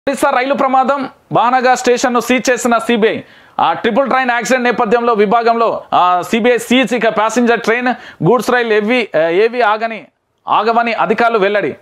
ఒడిశా రైలు ప్రమాదం బానగా స్టేషన్ను సీజ్ చేసిన సిబిఐ ఆ ట్రిపుల్ ట్రైన్ యాక్సిడెంట్ నేపథ్యంలో విభాగంలో సిబిఐ సీజ్ ఇక ప్యాసింజర్ ట్రైన్ గూడ్స్ రైలు ఏవి ఏవి ఆగని ఆగవని అధికారులు వెల్లడి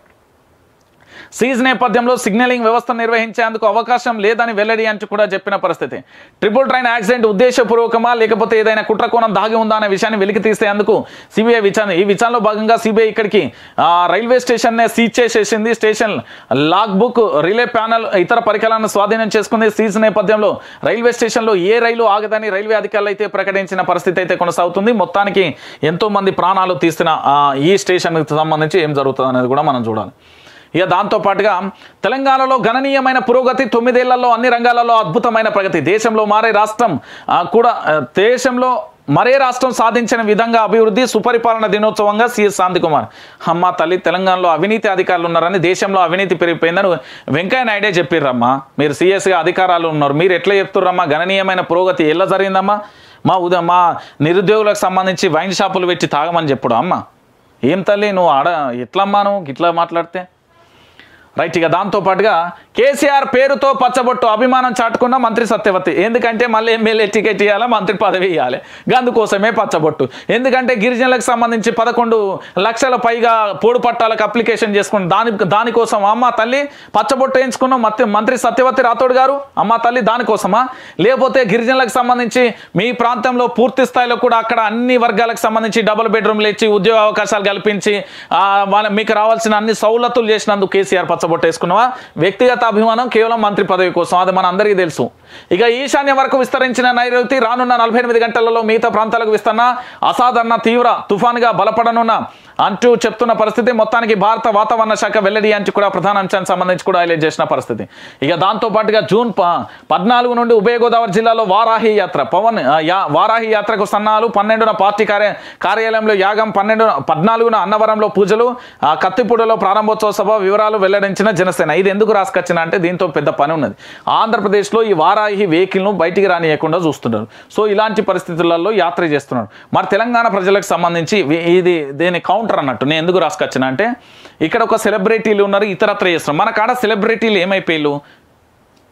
సీజ్ నేపథ్యంలో సిగ్నలింగ్ వ్యవస్థ నిర్వహించేందుకు అవకాశం లేదని వెల్లడి అంటూ కూడా చెప్పిన పరిస్థితి ట్రిపుల్ ట్రైన్ యాక్సిడెంట్ ఉద్దేశపూర్వకమా లేకపోతే ఏదైనా కుట్ర కోణం దాగి ఉందా అనే విషయాన్ని వెలికి తీసేందుకు సిబిఐ విచారణ ఈ విచారణలో భాగంగా సిబిఐ ఇక్కడికి ఆ, రైల్వే స్టేషన్ సీజ్ చేసేసింది station log book relay panel ఇతర పరికరాలను స్వాధీనం చేసుకుంది సీజ్ నేపథ్యంలో రైల్వే స్టేషన్లో ఏ రైలు ఆగదని రైల్వే అధికారులు అయితే ప్రకటించిన పరిస్థితి అయితే కొనసాగుతుంది మొత్తానికి ఎంతో మంది ప్రాణాలు తీసిన ఆ, ఈ స్టేషన్కి సంబంధించి ఏం జరుగుతుంది అనేది కూడా మనం చూడాలి ఇక దాంతో పాటుగా తెలంగాణలో గణనీయమైన పురోగతి తొమ్మిదేళ్లలో అన్ని రంగాలలో అద్భుతమైన ప్రగతి దేశంలో మారే రాష్ట్రం ఆ, కూడా ఆ, దేశంలో మరే రాష్ట్రం సాధించిన విధంగా అభివృద్ధి సుపరిపాలన దినోత్సవంగా సిఎస్ శాంతికుమార్ అమ్మ తల్లి తెలంగాణలో అవినీతి అధికారులు ఉన్నారని దేశంలో అవినీతి పెరిగిపోయిందని వెంకయ్య నాయుడే చెప్పిర్రమ్మా మీరు సిఎస్గా అధికారాలు ఉన్నారు మీరు ఎట్లా చెప్తుర్రమ్మా గణనీయమైన పురోగతి ఎలా జరిగిందమ్మా మా ఉదయం మా నిరుద్యోగులకు సంబంధించి వైన్ షాపులు పెట్టి తాగమని చెప్పుడు అమ్మ ఏం తల్లి నువ్వు ఆడ ఎట్లమ్మా నువ్వు ఇట్లా మాట్లాడితే రైట్ ఇక దాంతో పాటుగా కేసీఆర్ పేరుతో పచ్చబొట్టు అభిమానం చాటుకున్న మంత్రి సత్యవతి ఎందుకంటే మళ్ళీ ఎమ్మెల్యే టికెట్ ఇవ్వాలి మంత్రి పదవి ఇవ్వాలి అందుకోసమే పచ్చబొట్టు ఎందుకంటే గిరిజనులకు సంబంధించి పదకొండు లక్షల పైగా పోడు పట్టాలకు అప్లికేషన్ చేసుకుని దాని దానికోసం అమ్మ తల్లి పచ్చబొట్టు వేయించుకున్నాం మత్తి మంత్రి సత్యవతి రాథోడ్ గారు అమ్మ తల్లి దానికోసమా లేకపోతే గిరిజనులకు సంబంధించి మీ ప్రాంతంలో పూర్తి స్థాయిలో కూడా అక్కడ అన్ని వర్గాలకు సంబంధించి డబుల్ బెడ్రూమ్లు ఇచ్చి ఉద్యోగ అవకాశాలు కల్పించి ఆ, వాళ్ళ మీకు రావాల్సిన అన్ని సౌలతులు చేసినందుకు కేసీఆర్ పచ్చబొట్టు వేసుకున్నావా వ్యక్తిగత అభిమానం కేవలం మంత్రి పదవి కోసం అది మన అందరికీ తెలుసు ఇక ఈశాన్య వరకు విస్తరించిన నైరుతి రానున్న నలభై ఎనిమిది గంటలలో మిగతా ప్రాంతాలకు విస్తరణ అసాధారణ తీవ్ర తుఫానుగా బలపడనున్న అంటూ చెప్తున్న పరిస్థితి మొత్తానికి భారత వాతావరణ శాఖ వెల్లడి అంటూ కూడా ప్రధాన అంశానికి సంబంధించి కూడా హైలైట్ చేసిన పరిస్థితి ఇక దాంతో పాటుగా జూన్ ప- పద్నాలుగు నుండి ఉభయ గోదావరి జిల్లాలో వారాహి యాత్ర పవన్ ఆ, యా- వారాహి యాత్రకు సన్నాలు పన్నెండున పార్టీ కార్య కార్యాలయంలో యాగం పన్నెండు పద్నాలుగున అన్నవరంలో పూజలు ఆ, కత్తిపూడలో ప్రారంభోత్సవ సభ వివరాలు వెల్లడించిన జనసేన ఇది ఎందుకు రాసుకొచ్చిన అంటే దీంతో పెద్ద పని ఉన్నది ఆంధ్రప్రదేశ్లో ఈ వారాహి వెహికల్ను బయటికి రానియకుండా చూస్తున్నారు సో ఇలాంటి పరిస్థితులలో యాత్ర చేస్తున్నారు మరి తెలంగాణ ప్రజలకు సంబంధించి వి- ఇది దీని కౌంటర్ అన్నట్టు నేను ఎందుకు రాసుకొచ్చిన అంటే ఇక్కడ ఒక సెలబ్రిటీలు ఉన్నారు ఇతరత్ర చేస్తున్నారు మన కాడ సెలబ్రిటీలు ఏమైపోయారు